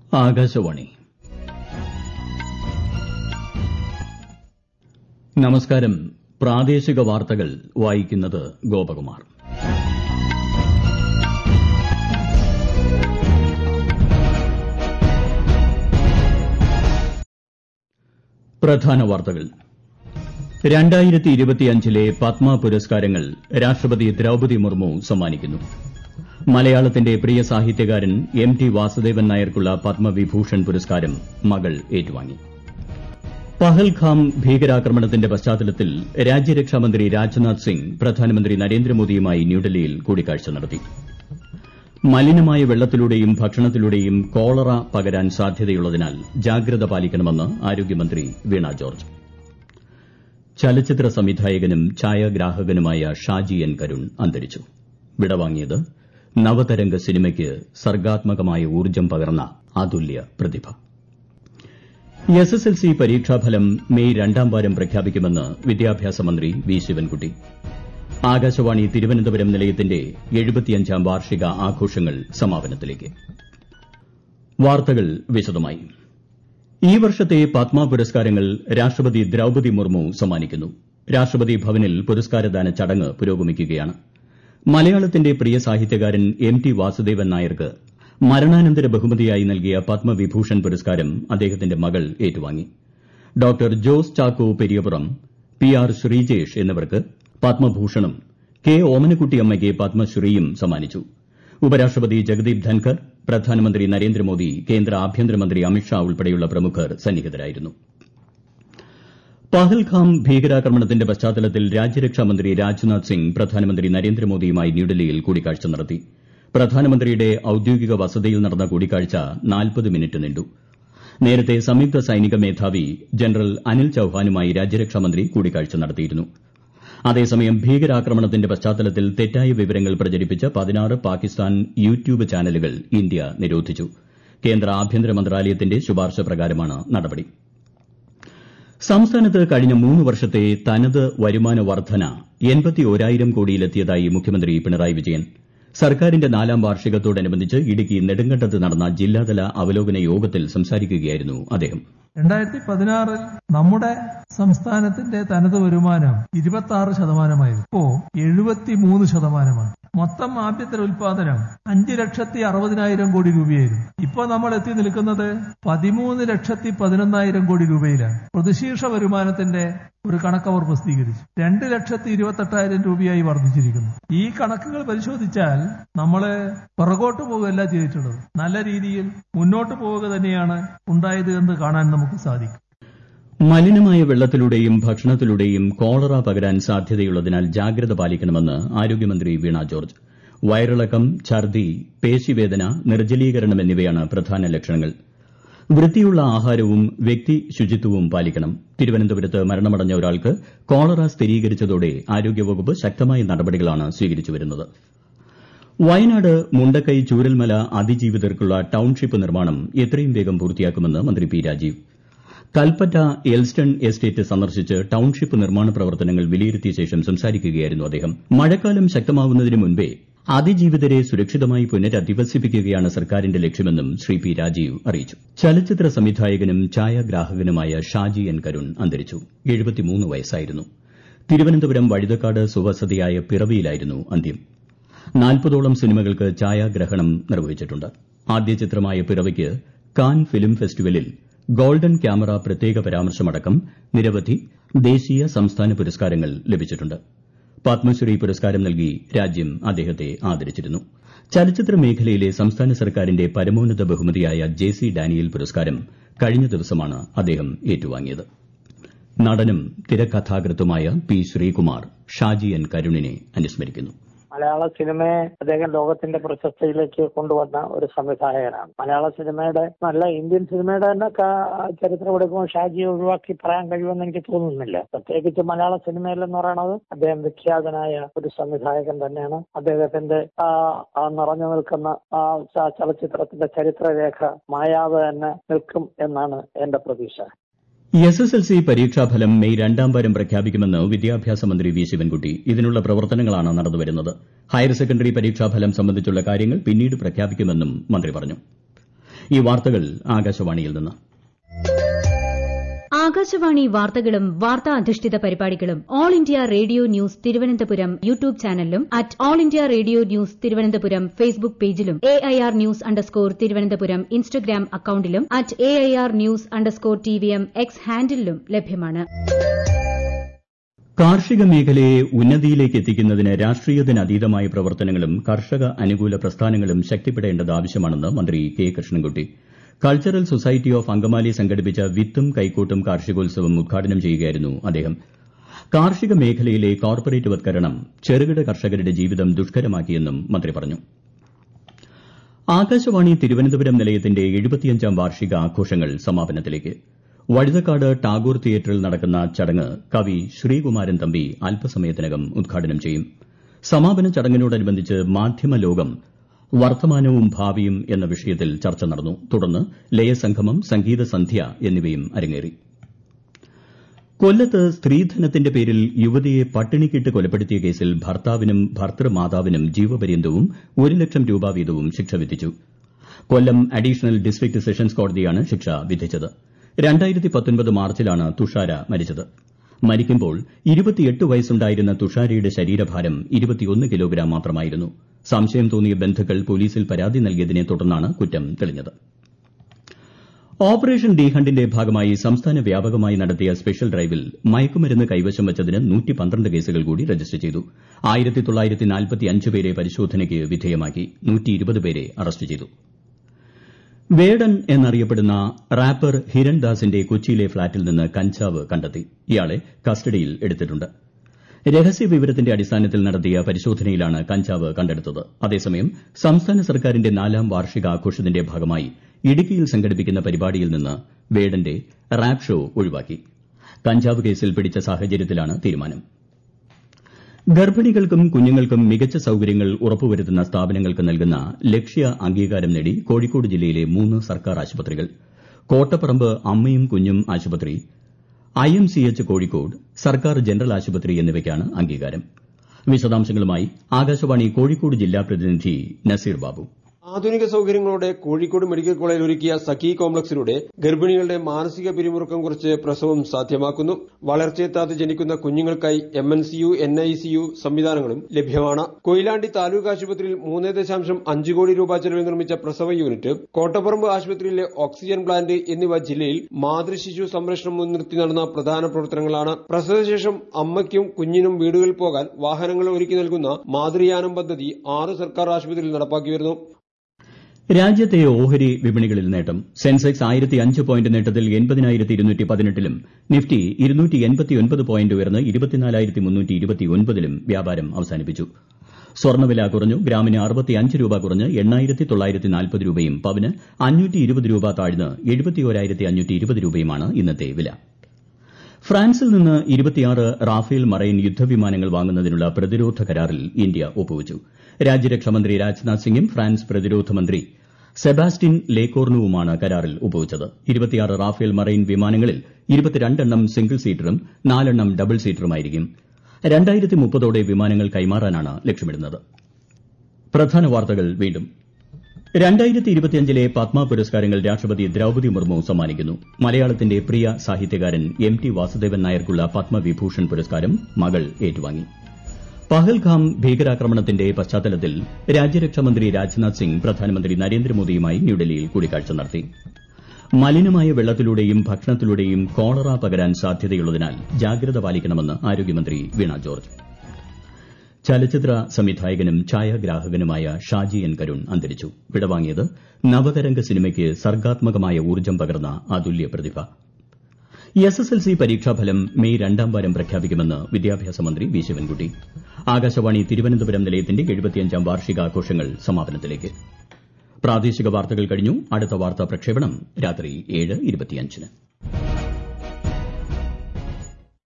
ആകാശവാണി നമസ്കാരം പ്രാദേശിക വാർത്തകൾ വായിക്കുന്നത് ഗോപകുമാർ പ്രധാന വാർത്തകൾ രണ്ടായിരത്തി ഇരുപത്തിയഞ്ചിലെ പത്മ പുരസ്കാരങ്ങൾ രാഷ്ട്രപതി ദ്രൌപദി മുർമു സമ്മാനിക്കുന്നു മലയാളത്തിന്റെ പ്രിയ സാഹിത്യകാരൻ എം ടി വാസുദേവൻ നായർക്കുള്ള പത്മവിഭൂഷൺ പുരസ്കാരം മകൾ ഏറ്റുവാങ്ങി പഹൽഗാം ഭീകരാക്രമണത്തിന്റെ പശ്ചാത്തലത്തിൽ രാജ്യരക്ഷാമന്ത്രി രാജ്നാഥ് സിംഗ് പ്രധാനമന്ത്രി നരേന്ദ്രമോദിയുമായി ന്യൂഡൽഹിയിൽ കൂടിക്കാഴ്ച നടത്തി മലിനമായ വെള്ളത്തിലൂടെയും ഭക്ഷണത്തിലൂടെയും കോളറ പകരാൻ സാധ്യതയുള്ളതിനാൽ ജാഗ്രത പാലിക്കണമെന്ന് ആരോഗ്യമന്ത്രി വീണ ജോർജ് ചലച്ചിത്ര സംവിധായകനും ഛായാഗ്രാഹകനുമായ ഷാജി എൻ കരുൺ അന്തരിച്ചു വിടവാങ്ങിയത് നവതരംഗ സിനിമയ്ക്ക് സർഗ്ഗാത്മകമായ ഊർജ്ജം പകർന്ന അതുല്യ പ്രതിഭ എസ്എസ്എൽസി പരീക്ഷാഫലം മെയ് രണ്ടാം വാരം പ്രഖ്യാപിക്കുമെന്ന് വിദ്യാഭ്യാസ മന്ത്രി വി ശിവൻകുട്ടി ആകാശവാണി തിരുവനന്തപുരം നിലയത്തിന്റെ എഴുപത്തിയഞ്ചാം വാർഷിക ആഘോഷങ്ങൾ സമാപനത്തിലേക്ക് വാർത്തകൾ വിശദമായി ഈ വർഷത്തെ പത്മ പുരസ്കാരങ്ങൾ രാഷ്ട്രപതി ദ്രൌപദി മുർമു സമ്മാനിക്കുന്നു രാഷ്ട്രപതി ഭവനിൽ പുരസ്കാരദാന ചടങ്ങ് പുരോഗമിക്കുകയാണ് മലയാളത്തിന്റെ പ്രിയ സാഹിത്യകാരൻ എം ടി വാസുദേവൻ നായർക്ക് മരണാനന്തര ബഹുമതിയായി നൽകിയ പത്മവിഭൂഷൺ പുരസ്കാരം അദ്ദേഹത്തിന്റെ മകൾ ഏറ്റുവാങ്ങി Dr Jose Chacko Periyapuram P R Sreejesh എന്നിവർക്ക് പത്മഭൂഷണും കെ ഓമനക്കുട്ടിയമ്മയ്ക്ക് പത്മശ്രീയും സമ്മാനിച്ചു ഉപരാഷ്ട്രപതി ജഗദീപ് ധൻകർ പ്രധാനമന്ത്രി നരേന്ദ്രമോദി കേന്ദ്ര ആഭ്യന്തരമന്ത്രി അമിത്ഷാ ഉൾപ്പെടെയുള്ള പ്രമുഖർ സന്നിഹിതരായിരുന്നു പഹൽഗാം ഭീകരാക്രമണത്തിന്റെ പശ്ചാത്തലത്തിൽ രാജ്യരക്ഷാമന്ത്രി രാജ്നാഥ് സിംഗ് പ്രധാനമന്ത്രി നരേന്ദ്രമോദിയുമായി ന്യൂഡൽഹിയിൽ കൂടിക്കാഴ്ച നടത്തി പ്രധാനമന്ത്രിയുടെ ഔദ്യോഗിക വസതിയിൽ നടന്ന കൂടിക്കാഴ്ച നാൽപ്പത് മിനിറ്റ് നീണ്ടു നേരത്തെ സംയുക്ത സൈനിക മേധാവി ജനറൽ അനിൽ ചൌഹാനുമായി രാജ്യരക്ഷാമന്ത്രി കൂടിക്കാഴ്ച നടത്തിയിരുന്നു അതേസമയം ഭീകരാക്രമണത്തിന്റെ പശ്ചാത്തലത്തിൽ തെറ്റായ വിവരങ്ങൾ പ്രചരിപ്പിച്ച പതിനാറ് പാകിസ്ഥാൻ യൂട്യൂബ് ചാനലുകൾ ഇന്ത്യ നിരോധിച്ചു കേന്ദ്ര ആഭ്യന്തര മന്ത്രാലയത്തിന്റെ ശുപാർശ പ്രകാരമാണ് നടപടി സംസ്ഥാനത്ത് കഴിഞ്ഞ മൂന്ന് വർഷത്തെ തനത് വരുമാന വർദ്ധന എൺപത്തിയോരായിരം കോടിയിലെത്തിയതായി മുഖ്യമന്ത്രി പിണറായി വിജയൻ സർക്കാരിന്റെ നാലാം വാർഷികത്തോടനുബന്ധിച്ച് ഇടുക്കി നെടുങ്കണ്ടത്ത് നടന്ന ജില്ലാതല അവലോകന യോഗത്തിൽ സംസാരിക്കുകയായിരുന്നു അദ്ദേഹം രണ്ടായിരത്തി പതിനാറിൽ നമ്മുടെ സംസ്ഥാനത്തിന്റെ തനത് വരുമാനം ഇരുപത്തി ആറ് ശതമാനമായിരുന്നു ഇപ്പോ എഴുപത്തി മൂന്ന് ശതമാനമാണ് മൊത്തം ആഭ്യന്തര ഉൽപാദനം അഞ്ച് ലക്ഷത്തി അറുപതിനായിരം കോടി രൂപയായിരുന്നു ഇപ്പോ നമ്മൾ എത്തി നിൽക്കുന്നത് പതിമൂന്ന് ലക്ഷത്തി പതിനൊന്നായിരം കോടി രൂപയിലാണ് പ്രതിശീർഷ വരുമാനത്തിന്റെ ഒരു കണക്ക് അവർ പ്രസിദ്ധീകരിച്ചു രണ്ട് ലക്ഷത്തി ഇരുപത്തെട്ടായിരം രൂപയായി വർദ്ധിച്ചിരിക്കുന്നു ഈ കണക്കുകൾ പരിശോധിച്ചാൽ നമ്മൾ പുറകോട്ട് പോവുകയല്ല ചെയ്തിട്ടുള്ളത് നല്ല രീതിയിൽ മുന്നോട്ട് പോവുക തന്നെയാണ് ഉണ്ടായത് എന്ന് കാണാൻ നമുക്ക് സാധിക്കും മലിനമായ വെള്ളത്തിലൂടെയും ഭക്ഷണത്തിലൂടെയും കോളറ പകരാൻ സാധ്യതയുള്ളതിനാൽ ജാഗ്രത പാലിക്കണമെന്ന് ആരോഗ്യമന്ത്രി വീണ ജോർജ് വയറിളക്കം ഛർദി പേശിവേദന നിർജ്ജലീകരണം എന്നിവയാണ് പ്രധാന ലക്ഷണങ്ങൾ വൃത്തിയുള്ള ആഹാരവും വ്യക്തി ശുചിത്വവും പാലിക്കണം തിരുവനന്തപുരത്ത് മരണമടഞ്ഞ ഒരാൾക്ക് കോളറ സ്ഥിരീകരിച്ചതോടെ ആരോഗ്യവകുപ്പ് ശക്തമായ നടപടികളാണ് സ്വീകരിച്ചുവരുന്നത് വയനാട് മുണ്ടക്കൈ ചൂരൽമല അതിജീവിതർക്കുള്ള ടൌൺഷിപ്പ് നിർമ്മാണം എത്രയും വേഗം പൂർത്തിയാക്കുമെന്ന് മന്ത്രി P Rajeev Kalpetta Elston estate സന്ദർശിച്ച് ടൌൺഷിപ്പ് നിർമ്മാണ പ്രവർത്തനങ്ങൾ വിലയിരുത്തിയ ശേഷം സംസാരിക്കുകയായിരുന്നു അദ്ദേഹം മഴക്കാലം ശക്തമാവുന്നതിന് മുൻപേ അതിജീവിതരെ സുരക്ഷിതമായി പുനരധിവസിപ്പിക്കുകയാണ് സർക്കാരിന്റെ ലക്ഷ്യമെന്നും ശ്രീ പി രാജീവ് അറിയിച്ചു ചലച്ചിത്ര സംവിധായകനും ഛായാഗ്രാഹകനുമായ ഷാജി എൻ കരുൺ അന്തരിച്ചു വയസ്സായിരുന്നു തിരുവനന്തപുരം വഴുതക്കാട് സുവസതിയായ പിറവിയിലായിരുന്നു അന്ത്യം നാൽപ്പതോളം സിനിമകൾക്ക് ഛായാഗ്രഹണം നിർവഹിച്ചിട്ടുണ്ട് ആദ്യ ചിത്രമായ പിറവിക്ക് കാൻ ഫിലിം ഫെസ്റ്റിവലിൽ ഗോൾഡൻ ക്യാമറ പ്രത്യേക പരാമർശമടക്കം നിരവധി ദേശീയ സംസ്ഥാന പുരസ്കാരങ്ങൾ ലഭിച്ചിട്ടുണ്ട് പത്മശ്രീ പുരസ്കാരം നൽകി രാജ്യം അദ്ദേഹത്തെ ആദരിച്ചിരുന്നു ചലച്ചിത്ര മേഖലയിലെ സംസ്ഥാന സർക്കാരിന്റെ പരമോന്നത ബഹുമതിയായ ജെ സി ഡാനിയൽ പുരസ്കാരം കഴിഞ്ഞ ദിവസമാണ് അദ്ദേഹം ഏറ്റുവാങ്ങിയത് നടനും തിരക്കഥാകൃത്തുമായ പി ശ്രീകുമാർ ഷാജി എൻ കരുണിനെ അനുസ്മരിക്കുന്നു മലയാള സിനിമയെ അദ്ദേഹം ലോകത്തിന്റെ പ്രശസ്തിയിലേക്ക് കൊണ്ടുവന്ന ഒരു സംവിധായകനാണ് മലയാള സിനിമയുടെ നല്ല ഇന്ത്യൻ സിനിമയുടെ തന്നെ ചരിത്രം എടുക്കുമ്പോൾ ഷാജിയെ ഒഴിവാക്കി പറയാൻ കഴിയുമെന്ന് എനിക്ക് തോന്നുന്നില്ല പ്രത്യേകിച്ച് മലയാള സിനിമയിൽ എന്ന് പറയുന്നത് അദ്ദേഹം വിഖ്യാതനായ ഒരു സംവിധായകൻ തന്നെയാണ് അദ്ദേഹത്തിന്റെ നിറഞ്ഞു നിൽക്കുന്ന ആ ചലച്ചിത്രത്തിന്റെ ചരിത്രരേഖ മായാതെ തന്നെ നിൽക്കും എന്നാണ് എന്റെ പ്രതീക്ഷ എസ് എസ് എൽ സി പരീക്ഷാഫലം മെയ് രണ്ടാം വാരം പ്രഖ്യാപിക്കുമെന്ന് വിദ്യാഭ്യാസ മന്ത്രി വി ശിവൻകുട്ടി ഇതിനുള്ള പ്രവർത്തനങ്ങളാണ് നടന്നുവരുന്നത് ഹയർ സെക്കൻഡറി പരീക്ഷാഫലം സംബന്ധിച്ചുള്ള കാര്യങ്ങൾ പിന്നീട് പ്രഖ്യാപിക്കുമെന്നും മന്ത്രി പറഞ്ഞു ഈ വാർത്തകൾ ആകാശവാണിയിൽ നിന്ന് ആകാശവാണി വാർത്തകളും വാർത്താ അധിഷ്ഠിത പരിപാടികളും All India Radio news Thiruvananthapuram YouTube ചാനലിലും at All India Radio news Thiruvananthapuram Facebook പേജിലും A I R news underscore Thiruvananthapuram Instagram അക്കൌണ്ടിലും at A I R news underscore T V M X ഹാൻഡിലും ലഭ്യമാണ് കാർഷിക മേഖലയെ ഉന്നതിയിലേക്ക് എത്തിക്കുന്നതിന് രാഷ്ട്രീയത്തിനതീതമായ പ്രവർത്തനങ്ങളും കർഷക അനുകൂല പ്രസ്ഥാനങ്ങളും ശക്തിപ്പെടേണ്ടത് ആവശ്യമാണെന്ന് മന്ത്രി K Krishnankutty cultural society of Angamaly സംഘടിപ്പിച്ച വിത്തും കൈക്കോട്ടും കാർഷികോത്സവം ഉദ്ഘാടനം ചെയ്യുകയായിരുന്നു അദ്ദേഹം കാർഷിക മേഖലയിലെ കോർപ്പറേറ്റ് വത്കരണം ചെറുകിട കർഷകരുടെ ജീവിതം ദുഷ്കരമാക്കിയെന്നും മന്ത്രി പറഞ്ഞു ആകാശവാണി തിരുവനന്തപുരം നിലയത്തിന്റെ എഴുപത്തിയഞ്ചാം വാർഷിക ആഘോഷങ്ങൾ സമാപനത്തിലേക്ക് വഴുതക്കാട് ടാഗോർ തിയേറ്ററിൽ നടക്കുന്ന ചടങ്ങ് കവി ശ്രീകുമാരൻ തമ്പി അല്പസമയത്തിനകം ഉദ്ഘാടനം ചെയ്യും സമാപന ചടങ്ങിനോടനുബന്ധിച്ച് മാധ്യമലോകം വർത്തമാനവും ഭാവിയും എന്ന വിഷയത്തിൽ ചർച്ച നടന്നു തുടർന്ന് ലയസംഗമം സംഗീത സന്ധ്യ എന്നിവയും അരങ്ങേറി കൊല്ലത്ത് സ്ത്രീധനത്തിന്റെ പേരിൽ യുവതിയെ പട്ടിണിക്കിട്ട് കൊലപ്പെടുത്തിയ കേസിൽ ഭർത്താവിനും ഭർത്തൃമാതാവിനും ജീവപര്യന്തവും ഒരു ലക്ഷം രൂപ വീതവും ശിക്ഷ വിധിച്ചു കൊല്ലം അഡീഷണൽ ഡിസ്ട്രിക്ട് സെഷൻസ് കോടതിയാണ് ശിക്ഷ വിധിച്ചത് മാർച്ചിലാണ് തുഷാര മരിച്ചത് മരിക്കുമ്പോൾ വയസ്സുണ്ടായിരുന്ന തുഷാരയുടെ ശരീരഭാരം കിലോഗ്രാം മാത്രമായിരുന്നു സംശയം തോന്നിയ ബന്ധുക്കൾ പോലീസിൽ പരാതി നൽകിയതിനെ തുടർന്നാണ് കുറ്റം തെളിഞ്ഞത് ഓപ്പറേഷൻ ഡി ഹണ്ടിന്റെ ഭാഗമായി സംസ്ഥാന വ്യാപകമായി നടത്തിയ സ്പെഷ്യൽ ഡ്രൈവിൽ മയക്കുമരുന്ന് കൈവശം വച്ചതിന് കേസുകൾ കൂടി രജിസ്റ്റർ ചെയ്തു പേരെ പരിശോധനയ്ക്ക് വിധേയമാക്കി പേരെ അറസ്റ്റ് ചെയ്തു വേടൻ എന്നറിയപ്പെടുന്ന റാപ്പർ ഹിരൺദാസിന്റെ കൊച്ചിയിലെ ഫ്ളാറ്റിൽ നിന്ന് കഞ്ചാവ് കണ്ടെത്തി ഇയാളെ കസ്റ്റഡിയിൽ എടുത്തിട്ടുണ്ട് രഹസ്യവിവരത്തിന്റെ അടിസ്ഥാനത്തിൽ നടത്തിയ പരിശോധനയിലാണ് കഞ്ചാവ് കണ്ടെടുത്തത് അതേസമയം സംസ്ഥാന സർക്കാരിന്റെ നാലാം വാർഷികാഘോഷത്തിന്റെ ഭാഗമായി ഇടുക്കിയിൽ സംഘടിപ്പിക്കുന്ന പരിപാടിയിൽ നിന്ന് വേടന്റെ റാപ്പ് ഷോ ഒഴിവാക്കി കഞ്ചാവ് കേസിൽ പിടിച്ച സാഹചര്യത്തിലാണ് തീരുമാനം ഗർഭിണികൾക്കും കുഞ്ഞുങ്ങൾക്കും മികച്ച സൌകര്യങ്ങൾ ഉറപ്പുവരുത്തുന്ന സ്ഥാപനങ്ങൾക്ക് നൽകുന്ന ലക്ഷ്യ അംഗീകാരം നേടി കോഴിക്കോട് ജില്ലയിലെ മൂന്ന് സർക്കാർ ആശുപത്രികൾ കോട്ടപ്പറമ്പ് അമ്മയും കുഞ്ഞും ആശുപത്രി I M C H Kozhikode സർക്കാർ ജനറൽ ആശുപത്രി എന്നിവയ്ക്കാണ് അംഗീകാരം വിശദാംശങ്ങളുമായി ആകാശവാണി കോഴിക്കോട് ജില്ലാ പ്രതിനിധി നസീർ ബാബു ആധുനിക സൌകര്യങ്ങളോടെ കോഴിക്കോട് മെഡിക്കൽ കോളേജിൽ ഒരുക്കിയ സഖി കോംപ്ലക്സിലൂടെ ഗർഭിണികളുടെ മാനസിക പിരിമുറുക്കം കുറച്ച് പ്രസവം സാധ്യമാക്കുന്നു വളർച്ചയെത്താതെ ജനിക്കുന്ന കുഞ്ഞുങ്ങൾക്കായി M N C U N I C U സംവിധാനങ്ങളും ലഭ്യമാണ് കൊയിലാണ്ടി താലൂക്ക് ആശുപത്രിയിൽ മൂന്ന് ദശാംശം അഞ്ച് കോടി രൂപ ചെലവിൽ നിർമ്മിച്ച പ്രസവ യൂണിറ്റ് കോട്ടപ്പറമ്പ് ആശുപത്രിയിലെ ഓക്സിജൻ പ്ലാന്റ് എന്നിവ ജില്ലയിൽ മാതൃശിശു സംരക്ഷണം മുൻനിർത്തി നടന്ന പ്രധാന പ്രവർത്തനങ്ങളാണ് പ്രസവശേഷം അമ്മയ്ക്കും കുഞ്ഞിനും വീടുകളിൽ പോകാൻ വാഹനങ്ങൾ ഒരുക്കി നൽകുന്ന മാതൃയാനം പദ്ധതി ആറ് സർക്കാർ ആശുപത്രിയിൽ നടപ്പാക്കി വരുന്നു രാജ്യത്തെ ഓഹരി വിപണികളിൽ നേട്ടം സെൻസെക്സ് ആയിരത്തി അഞ്ച് പോയിന്റ് നേട്ടത്തിൽ എൺപതിനായിരത്തി ഇരുന്നൂറ്റി പതിനെട്ടിലും നിഫ്റ്റി ഇരുന്നൂറ്റി എൺപത്തിയൊൻപത് പോയിന്റ് ഉയർന്ന് ഇരുപത്തിനാലായിരത്തി മുന്നൂറ്റി ഇരുപത്തിയൊൻപതിലും വ്യാപാരം അവസാനിപ്പിച്ചു സ്വർണ്ണവില കുറഞ്ഞു ഗ്രാമിന് അറുപത്തിയഞ്ച് രൂപ കുറഞ്ഞ് എണ്ണായിരത്തി തൊള്ളായിരത്തി നാൽപ്പത് രൂപയും പവന് അഞ്ഞൂറ്റി ഇരുപത് രൂപ താഴ്ന്ന് എഴുപത്തിയോരായിരത്തി അഞ്ഞൂറ്റി ഇരുപത് രൂപയുമാണ് ഇന്നത്തെ വില ഫ്രാൻസിൽ നിന്ന് ഇരുപത്തിയാറ് റാഫേൽ മറൈൻ യുദ്ധവിമാനങ്ങൾ വാങ്ങുന്നതിനുള്ള പ്രതിരോധ കരാറിൽ ഇന്ത്യ ഒപ്പുവച്ചു രാജ്യരക്ഷാമന്ത്രി രാജ്നാഥ് സിംഗും ഫ്രാൻസ് പ്രതിരോധ മന്ത്രി സെബാസ്റ്റ്യൻ ലേക്കോർണുവുമാണ് കരാറിൽ ഒപ്പുവച്ചത് ഇരുപത്തിയാറ് റാഫേൽ മറൈൻ വിമാനങ്ങളിൽ ഇരുപത്തിരണ്ടെണ്ണം സിംഗിൾ സീറ്ററും നാലെണ്ണം ഡബിൾ സീറ്ററുമായിരിക്കും രണ്ടായിരത്തി മുപ്പതോടെ വിമാനങ്ങൾ കൈമാറാനാണ് ലക്ഷ്യമിടുന്നത് പ്രധാന വാർത്തകൾ വീണ്ടും രണ്ടായിരത്തി ഇരുപത്തിയഞ്ചിലെ പത്മ പുരസ്കാരങ്ങൾ രാഷ്ട്രപതി ദ്രൌപദി മുർമു സമ്മാനിക്കുന്നു മലയാളത്തിന്റെ പ്രിയ സാഹിത്യകാരൻ എം ടി വാസുദേവൻ നായർക്കുള്ള പത്മവിഭൂഷൺ പുരസ്കാരം മകൾ ഏറ്റുവാങ്ങി പഹൽഗാം ഭീകരാക്രമണത്തിന്റെ പശ്ചാത്തലത്തിൽ രാജ്യരക്ഷാമന്ത്രി രാജ്നാഥ് സിംഗ് പ്രധാനമന്ത്രി നരേന്ദ്രമോദിയുമായി ന്യൂഡൽഹിയിൽ കൂടിക്കാഴ്ച നടത്തി മലിനമായ വെള്ളത്തിലൂടെയും ഭക്ഷണത്തിലൂടെയും കോളറ പകരാൻ സാധ്യതയുള്ളതിനാൽ ജാഗ്രത പാലിക്കണമെന്ന് ആരോഗ്യമന്ത്രി വീണ ജോർജ് ചലച്ചിത്ര സംവിധായകനും ഛായാഗ്രാഹകനുമായ ഷാജി എൻ കരുൺ അന്തരിച്ചു വിടവാങ്ങിയത് നവതരംഗ സിനിമയ്ക്ക് സർഗാത്മകമായ ഊർജ്ജം പകർന്ന അതുല്യ പ്രതിഭ എസ് എസ് എൽ സി പരീക്ഷാഫലം മെയ് രണ്ടാം വാരം പ്രഖ്യാപിക്കുമെന്ന് വിദ്യാഭ്യാസ മന്ത്രി വി ശിവൻകുട്ടി ആകാശവാണി തിരുവനന്തപുരം നിലയത്തിന്റെ എഴുപത്തിയഞ്ചാം വാർഷികാഘോഷങ്ങൾ സമാപനത്തിലേക്ക് പ്രാദേശിക വാർത്തകൾ കഴിഞ്ഞു അടുത്ത വാർത്താ പ്രക്ഷേപണം രാത്രി ഏഴ് ഇരുപത്തിയഞ്ചിന്